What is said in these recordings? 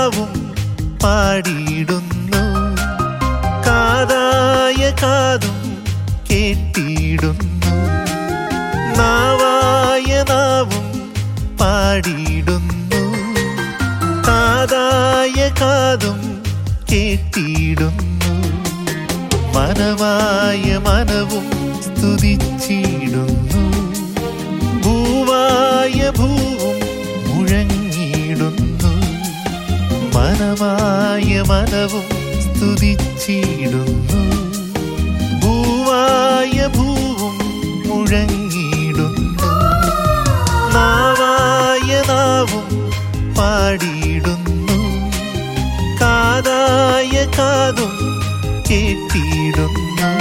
നാവും പാടിയിടുന്നു കാതായ കാതും കേട്ടിടുന്നു നാവായ നാവും പാടിയിടുന്നു കാതായ കാതും കേട്ടിടുന്നു മനമായ മനവും സ്തുതിച്ചിടുന്നു ഭൂവായ ഭൂവും മുഴങ്ങിടുന്നു മനമായ മനവും സ്തുതിച്ചിടുന്നു ഭൂവായ ഭൂവും മുഴങ്ങിടുന്നു നാവായ നാവും പാടിയിടുന്നു കാതായ കാതും കേട്ടിടുന്നു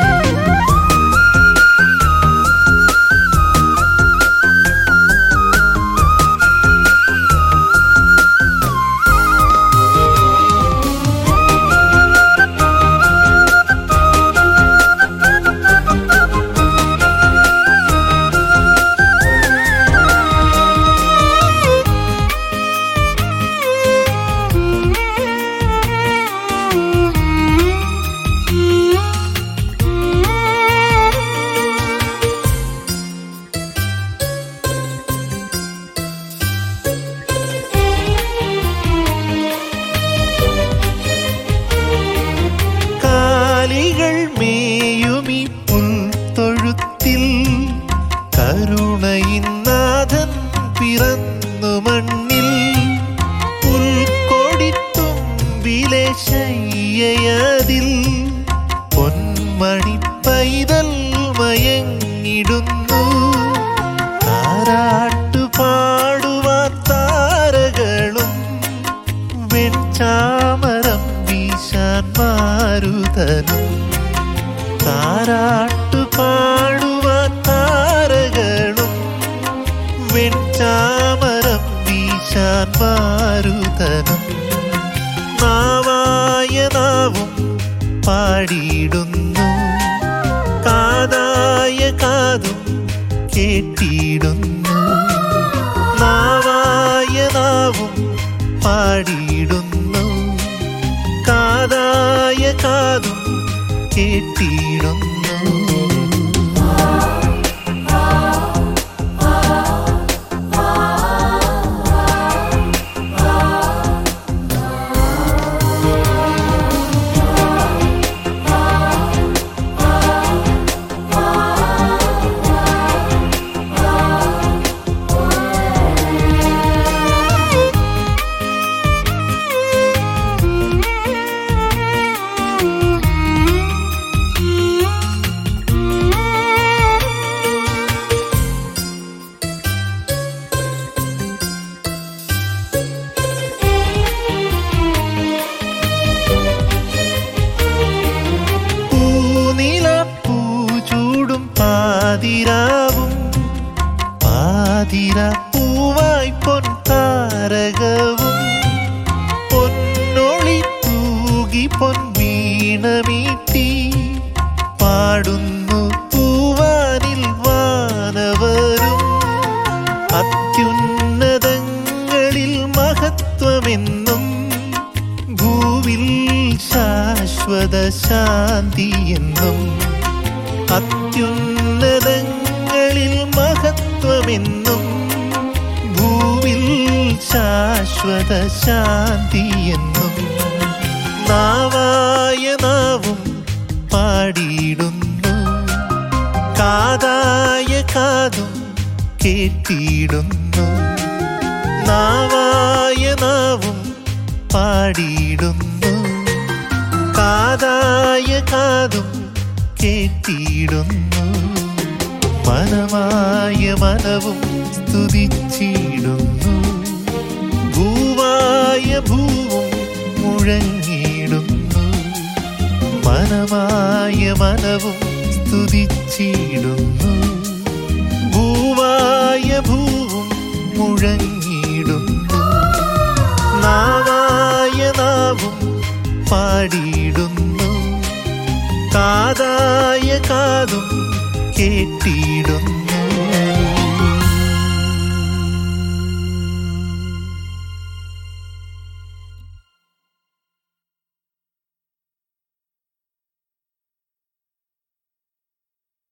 കാലികൾ മേയുമി പുൽത്തൊഴുത്തിൽ കരുണയിന്നാഥൻ പിറന്നു മണ്ണിൽ പുൽക്കൊടിത്തുമ്പിലെ ശയ്യയതിൽ പൊന്മണി പൈതൽ മയങ്ങിടുന്നു താരാട്ടു പാടുവാൻ താരകളും വെൺചാമരം വീശാൻ മാരുതനും താരാട്ടു പാടുവാൻ താരകളും വെൺചാമരം വീശാൻ മാരുതനും നാവായ നാവും പാടിയിടുന്നു കാതായ കാതും കേട്ടിടുന്നു നാവായ നാവും പാടിയിടുന്നു കാതായ കാതും കേട്ടിടുന്നു പൂനില പൂചൂടും പാതിരാവും പാതിര പൂവായി പൊൻതാരകവും പൊന്നൊളി തൂകി പൊൻവീണമീട്ടി പാടുന്നു പൂവാനിൽ വാനവരും അത്യുന്നതങ്ങളിൽ മഹത്വമെന്നും ഭൂവിൽ ശാശ്വത ശാന്തിയെന്നും അത്യുന്നതങ്ങളിൽ മഹത്വമെന്നും ഭൂവിൽ ശാശ്വത ശാന്തിയെന്നും നാവായ നാവും പാടിയിടുന്നു കാതായ കാതും കേട്ടിടുന്നു നാവായ നാവും പാടിയിടുന്നു കാതായ കാതും കേട്ടിടുന്നു മനമായ മനവും സ്തുതിച്ചിടുന്നു ഭൂവായ ഭൂവും മുഴങ്ങിടുന്നു മനമായ മനവും സ്തുതിച്ചിടുന്നു ഭൂവായ ഭൂവും മുഴങ്ങിടുന്നു നാവായ നാവും പാടിയിടുന്നു കാതായ കാതും കേട്ടിടുന്നു